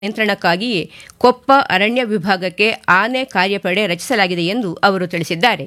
ನಿಯಂತ್ರಣಕ್ಕಾಗಿಯೇ ಕೊಪ್ಪ ಅರಣ್ಯ ವಿಭಾಗಕ್ಕೆ ಆನೆ ಕಾರ್ಯಪಡೆ ರಚಿಸಲಾಗಿದೆ ಎಂದು ಅವರು ತಿಳಿಸಿದ್ದಾರೆ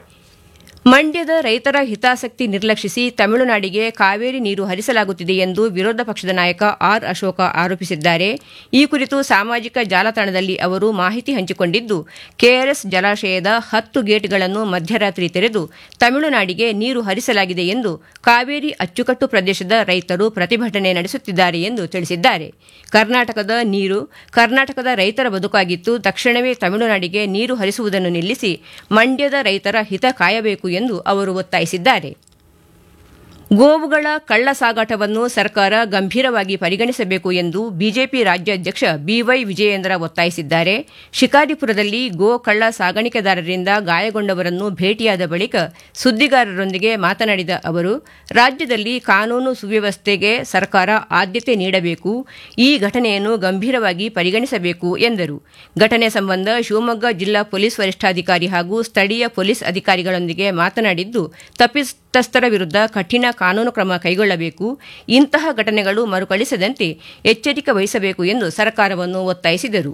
ಮಂಡ್ಯದ ರೈತರ ಹಿತಾಸಕ್ತಿ ನಿರ್ಲಕ್ಷಿಸಿ ತಮಿಳುನಾಡಿಗೆ ಕಾವೇರಿ ನೀರು ಹರಿಸಲಾಗುತ್ತಿದೆ ಎಂದು ವಿರೋಧ ಪಕ್ಷದ ನಾಯಕ ಆರ್ ಅಶೋಕ ಆರೋಪಿಸಿದ್ದಾರೆ ಈ ಕುರಿತು ಸಾಮಾಜಿಕ ಜಾಲತಾಣದಲ್ಲಿ ಅವರು ಮಾಹಿತಿ ಹಂಚಿಕೊಂಡಿದ್ದು ಕೆಆರ್ಎಸ್ ಜಲಾಶಯದ ಹತ್ತು ಗೇಟ್ಗಳನ್ನು ಮಧ್ಯರಾತ್ರಿ ತೆರೆದು ತಮಿಳುನಾಡಿಗೆ ನೀರು ಹರಿಸಲಾಗಿದೆ ಎಂದು ಕಾವೇರಿ ಅಚ್ಚುಕಟ್ಟು ಪ್ರದೇಶದ ರೈತರು ಪ್ರತಿಭಟನೆ ನಡೆಸುತ್ತಿದ್ದಾರೆ ಎಂದು ತಿಳಿಸಿದ್ದಾರೆ ಕರ್ನಾಟಕದ ನೀರು ಕರ್ನಾಟಕದ ರೈತರ ಬದುಕಾಗಿದ್ದು ತಕ್ಷಣವೇ ತಮಿಳುನಾಡಿಗೆ ನೀರು ಹರಿಸುವುದನ್ನು ನಿಲ್ಲಿಸಿ ಮಂಡ್ಯದ ರೈತರ ಹಿತ ಕಾಯಬೇಕು ಎಂದು ಅವರು ಒತ್ತಾಯಿಸಿದ್ದಾರೆ ಗೋವುಗಳ ಕಳ್ಳ ಸಾಗಾಟವನ್ನು ಸರ್ಕಾರ ಗಂಭೀರವಾಗಿ ಪರಿಗಣಿಸಬೇಕು ಎಂದು ಬಿಜೆಪಿ ರಾಜ್ಯಾಧ್ಯಕ್ಷ ಬಿವೈ ವಿಜಯೇಂದ್ರ ಒತ್ತಾಯಿಸಿದ್ದಾರೆ ಶಿಕಾರಿಪುರದಲ್ಲಿ ಗೋ ಕಳ್ಳ ಸಾಗಾಣಿಕೆದಾರರಿಂದ ಗಾಯಗೊಂಡವರನ್ನು ಭೇಟಿಯಾದ ಬಳಿಕ ಸುದ್ದಿಗಾರರೊಂದಿಗೆ ಮಾತನಾಡಿದ ಅವರು ರಾಜ್ಯದಲ್ಲಿ ಕಾನೂನು ಸುವ್ಯವಸ್ಥೆಗೆ ಸರ್ಕಾರ ಆದ್ಯತೆ ನೀಡಬೇಕು ಈ ಘಟನೆಯನ್ನು ಗಂಭೀರವಾಗಿ ಪರಿಗಣಿಸಬೇಕು ಎಂದರು ಘಟನೆ ಸಂಬಂಧ ಶಿವಮೊಗ್ಗ ಜಿಲ್ಲಾ ಪೊಲೀಸ್ ವರಿಷ್ಠಾಧಿಕಾರಿ ಹಾಗೂ ಸ್ಥಳೀಯ ಪೊಲೀಸ್ ಅಧಿಕಾರಿಗಳೊಂದಿಗೆ ಮಾತನಾಡಿದ್ದು ತಪ್ಪಿತಸ್ಥರ ವಿರುದ್ಧ ಕಠಿಣ ಕಾನೂನು ಕ್ರಮ ಕೈಗೊಳ್ಳಬೇಕು ಇಂತಹ ಘಟನೆಗಳು ಮರುಕಳಿಸದಂತೆ ಎಚ್ಚರಿಕೆ ವಹಿಸಬೇಕು ಎಂದು ಸರ್ಕಾರವನ್ನು ಒತ್ತಾಯಿಸಿದರು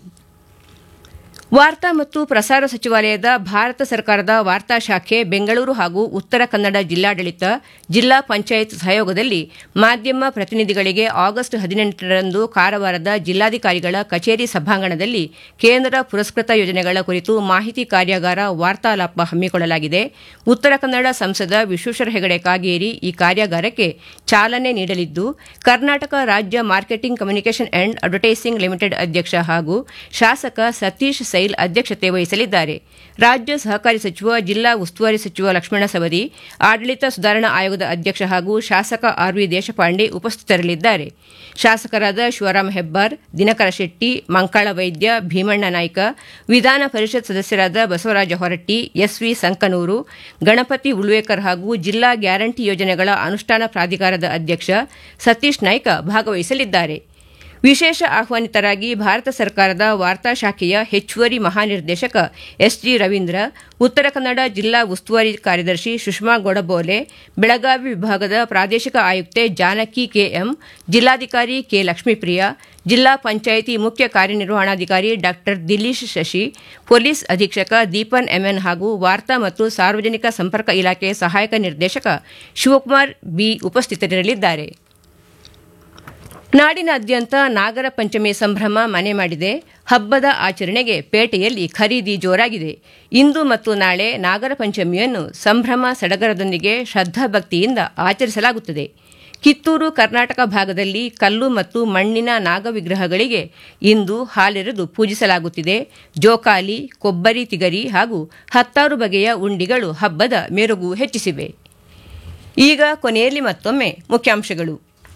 ವಾರ್ತಾ ಮತ್ತು ಪ್ರಸಾರ ಸಚಿವಾಲಯದ ಭಾರತ ಸರ್ಕಾರದ ವಾರ್ತಾ ಶಾಖೆ ಬೆಂಗಳೂರು ಹಾಗೂ ಉತ್ತರ ಕನ್ನಡ ಜಿಲ್ಲಾಡಳಿತ ಜಿಲ್ಲಾ ಪಂಚಾಯತ್ ಸಹಯೋಗದಲ್ಲಿ ಮಾಧ್ಯಮ ಪ್ರತಿನಿಧಿಗಳಿಗೆ ಆಗಸ್ಟ್ ಹದಿನೆಂಟರಂದು ಕಾರವಾರದ ಜಿಲ್ಲಾಧಿಕಾರಿಗಳ ಕಚೇರಿ ಸಭಾಂಗಣದಲ್ಲಿ ಕೇಂದ್ರ ಪುರಸ್ಕೃತ ಯೋಜನೆಗಳ ಕುರಿತು ಮಾಹಿತಿ ಕಾರ್ಯಾಗಾರ ವಾರ್ತಾಲಾಪ ಹಮ್ಮಿಕೊಳ್ಳಲಾಗಿದೆ ಉತ್ತರ ಕನ್ನಡ ಸಂಸದ ವಿಶ್ವೇಶ್ವರ ಹೆಗಡೆ ಕಾಗೇರಿ ಈ ಕಾರ್ಯಾಗಾರಕ್ಕೆ ಚಾಲನೆ ನೀಡಲಿದ್ದು ಕರ್ನಾಟಕ ರಾಜ್ಯ marketing communication and advertising limited ಅಧ್ಯಕ್ಷ ಹಾಗೂ ಶಾಸಕ ಸತೀಶ್ ಸೈಲ್ ಅಧ್ಯಕ್ಷತೆ ವಹಿಸಲಿದ್ದಾರೆ ರಾಜ್ಯ ಸಹಕಾರಿ ಸಚಿವ ಜಿಲ್ಲಾ ಉಸ್ತುವಾರಿ ಸಚಿವ ಲಕ್ಷ್ಮಣ ಸವದಿ ಆಡಳಿತ ಸುಧಾರಣಾ ಆಯೋಗದ ಅಧ್ಯಕ್ಷ ಹಾಗೂ ಶಾಸಕ ಆರ್ವಿ ದೇಶಪಾಂಡೆ ಉಪಸ್ಥಿತರಿರಲಿದ್ದಾರೆ ಶಾಸಕರಾದ ಶಿವರಾಮ ಹೆಬ್ಬಾರ್ ದಿನಕರ ಶೆಟ್ಟಿ ಮಂಕಾಳ ವೈದ್ಯ ಭೀಮಣ್ಣ ನಾಯ್ಕ ವಿಧಾನ ಪರಿಷತ್ ಸದಸ್ಯರಾದ ಬಸವರಾಜ ಹೊರಟ್ಟಿ ಎಸ್ವಿ ಸಂಕನೂರು ಗಣಪತಿ ಉಳ್ವೇಕರ್ ಹಾಗೂ ಜಿಲ್ಲಾ ಗ್ಯಾರಂಟಿ ಯೋಜನೆಗಳ ಅನುಷ್ಠಾನ ಪ್ರಾಧಿಕಾರದ ಅಧ್ಯಕ್ಷ ಸತೀಶ್ ನಾಯ್ಕ ಭಾಗವಹಿಸಲಿದ್ದಾರೆ ವಿಶೇಷ ಆಹ್ವಾನಿತರಾಗಿ ಭಾರತ ಸರ್ಕಾರದ ವಾರ್ತಾ ಶಾಖೆಯ ಹೆಚ್ಚುವರಿ ಮಹಾನಿರ್ದೇಶಕ ಎಸ್ಜಿ ರವೀಂದ್ರ ಉತ್ತರ ಕನ್ನಡ ಜಿಲ್ಲಾ ಉಸ್ತುವಾರಿ ಕಾರ್ಯದರ್ಶಿ ಸುಷ್ಮಾ ಗೊಡಬೋಲೆ ಬೆಳಗಾವಿ ವಿಭಾಗದ ಪ್ರಾದೇಶಿಕ ಆಯುಕ್ತೆ ಜಾನಕಿ ಕೆಎಂ ಜಿಲ್ಲಾಧಿಕಾರಿ ಕೆ ಲಕ್ಷ್ಮೀಪ್ರಿಯ ಜಿಲ್ಲಾ ಪಂಚಾಯಿತಿ ಮುಖ್ಯ ಕಾರ್ಯನಿರ್ವಹಣಾಧಿಕಾರಿ ಡಾ ದಿಲೀಶ್ ಶಶಿ ಪೊಲೀಸ್ ಅಧೀಕ್ಷಕ ದೀಪನ್ ಎಂಎನ್ ಹಾಗೂ ವಾರ್ತಾ ಮತ್ತು ಸಾರ್ವಜನಿಕ ಸಂಪರ್ಕ ಇಲಾಖೆ ಸಹಾಯಕ ನಿರ್ದೇಶಕ ಶಿವಕುಮಾರ್ ಬಿ ಉಪಸ್ಥಿತರಿರಲಿದ್ದಾರೆ ನಾಡಿನಾದ್ಯಂತ ನಾಗರ ಪಂಚಮಿ ಸಂಭ್ರಮ ಮನೆ ಮಾಡಿದೆ ಹಬ್ಬದ ಆಚರಣೆಗೆ ಪೇಟೆಯಲ್ಲಿ ಖರೀದಿ ಜೋರಾಗಿದೆ ಇಂದು ಮತ್ತು ನಾಳೆ ನಾಗರ ಪಂಚಮಿಯನ್ನು ಸಂಭ್ರಮ ಸಡಗರದೊಂದಿಗೆ ಶ್ರದ್ಧಾಭಕ್ತಿಯಿಂದ ಆಚರಿಸಲಾಗುತ್ತದೆ ಕಿತ್ತೂರು ಕರ್ನಾಟಕ ಭಾಗದಲ್ಲಿ ಕಲ್ಲು ಮತ್ತು ಮಣ್ಣಿನ ನಾಗ ವಿಗ್ರಹಗಳಿಗೆ ಇಂದು ಹಾಲೆರೆದು ಪೂಜಿಸಲಾಗುತ್ತಿದೆ ಜೋಕಾಲಿ ಕೊಬ್ಬರಿ ತಿಗರಿ ಹಾಗೂ ಹತ್ತಾರು ಬಗೆಯ ಉಂಡಿಗಳು ಹಬ್ಬದ ಮೆರುಗು ಹೆಚ್ಚಿಸಿವೆ ಈಗ ಕೊನೆಯಲ್ಲಿ ಮತ್ತೊಮ್ಮೆ ಮುಖ್ಯಾಂಶಗಳು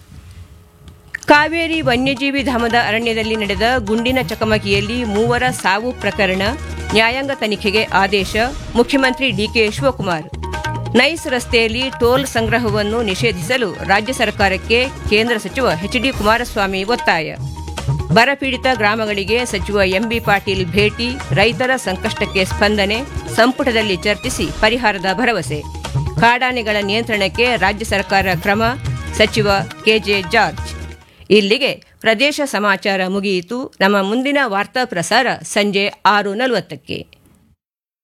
ಕಾವೇರಿ ವನ್ಯಜೀವಿ ಧಾಮದ ಅರಣ್ಯದಲ್ಲಿ ನಡೆದ ಗುಂಡಿನ ಚಕಮಕಿಯಲ್ಲಿ ಮೂವರ ಸಾವು ಪ್ರಕರಣ ನ್ಯಾಯಾಂಗ ತನಿಖೆಗೆ ಆದೇಶ ಮುಖ್ಯಮಂತ್ರಿ ಡಿಕೆ ಶಿವಕುಮಾರ್ ನೈಸ್ ರಸ್ತೆಯಲ್ಲಿ ಟೋಲ್ ಸಂಗ್ರಹವನ್ನು ನಿಷೇಧಿಸಲು ರಾಜ್ಯ ಸರ್ಕಾರಕ್ಕೆ ಕೇಂದ್ರ ಸಚಿವ ಎಚ್ಡಿ ಕುಮಾರಸ್ವಾಮಿ ಒತ್ತಾಯ ಬರಪೀಡಿತ ಗ್ರಾಮಗಳಿಗೆ ಸಚಿವ ಎಂಬಿ ಪಾಟೀಲ್ ಭೇಟಿ ರೈತರ ಸಂಕಷ್ಟಕ್ಕೆ ಸ್ಪಂದನೆ ಸಂಪುಟದಲ್ಲಿ ಚರ್ಚಿಸಿ ಪರಿಹಾರದ ಭರವಸೆ ಕಾಡಾನೆಗಳ ನಿಯಂತ್ರಣಕ್ಕೆ ರಾಜ್ಯ ಸರ್ಕಾರ ಕ್ರಮ ಸಚಿವ ಕೆಜೆ ಜಾರ್ಜ್ ಇಲ್ಲಿಗೆ ಪ್ರದೇಶ ಸಮಾಚಾರ ಮುಗಿಯಿತು ನಮ್ಮ ಮುಂದಿನ ವಾರ್ತಾ ಪ್ರಸಾರ ಸಂಜೆ ಆರು ನಲವತ್ತಕ್ಕೆ